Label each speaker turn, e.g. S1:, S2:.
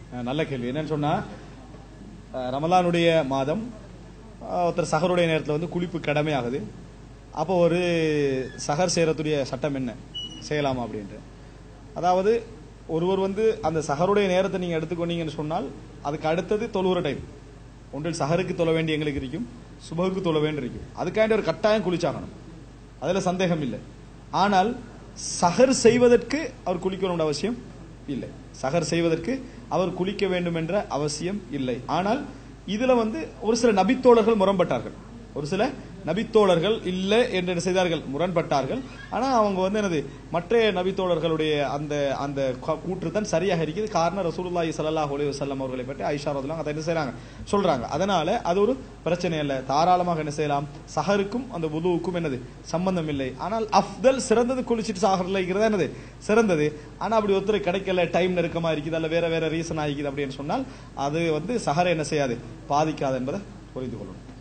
S1: அஹ், நல்ல கேள்வி என்னன்னு சொன்னா அஹ், ரமலானுடைய மாதம் அஹ், ஒருத்தர் சஹருடைய நேரத்தில் வந்து குளிப்பு கடமையாகுது அப்போ ஒரு சஹர் செய்யறதுடைய சட்டம் என்ன செய்யலாமா அப்படின்ட்டு அதாவது ஒருவர் வந்து அந்த சஹருடைய நேரத்தை நீங்க எடுத்துக்கொண்டீங்கன்னு சொன்னால் அதுக்கு அடுத்தது தொழுகிற டைம் ஒன்றில் சஹருக்கு தொழ வேண்டிய எங்களுக்கு இருக்கும் சுபகுக்கு தொழ வேண்டி இருக்கும் அதுக்காண்டி ஒரு கட்டாயம் குளிச்சாகணும் அதுல சந்தேகம் இல்லை ஆனால் சஹர் செய்வதற்கு அவர் குளிக்கணும் அவசியம் இல்லை சஹர் செய்வதற்கு அவர் குளிக்க வேண்டும் என்ற அவசியம் இல்லை ஆனால் இதுல வந்து ஒரு சில நபித்தோழர்கள் முரண்பட்டார்கள் ஒரு சில நபித்தோழர்கள் இல்லை என்று என்ன செய்தார்கள் முரண்பட்டார்கள் ஆனா அவங்க வந்து என்னது மற்ற நபித்தோழர்களுடைய அந்த அந்த க- கூற்று தான் சரியாக இருக்குது காரணம் ரசூலுல்லாஹி ஸல்லல்லாஹு அலைஹி வஸல்லம் அவர்களை பற்றி ஐஷா ரதிலாம் அதை என்ன செய்றாங்க சொல்றாங்க அதனால அது ஒரு பிரச்சனை இல்லை தாராளமாக என்ன செய்யலாம் சஹருக்கும் அந்த வுதுவுக்கும் என்னது சம்பந்தம் இல்லை ஆனால் அஃப்தல் சிறந்தது குளிச்சிட்டு சாகரில் இருக்கிறதா என்னது சிறந்தது ஆனா அப்படி ஒருத்தர் கிடைக்கல டைம் நெருக்கமா இருக்குது அல்ல வேற வேற ரீசன் ஆகிக்குது அப்படின்னு சொன்னால் அது வந்து சஹரை என்ன செய்யாது பாதிக்காது என்பதை புரிந்து கொள்ளணும்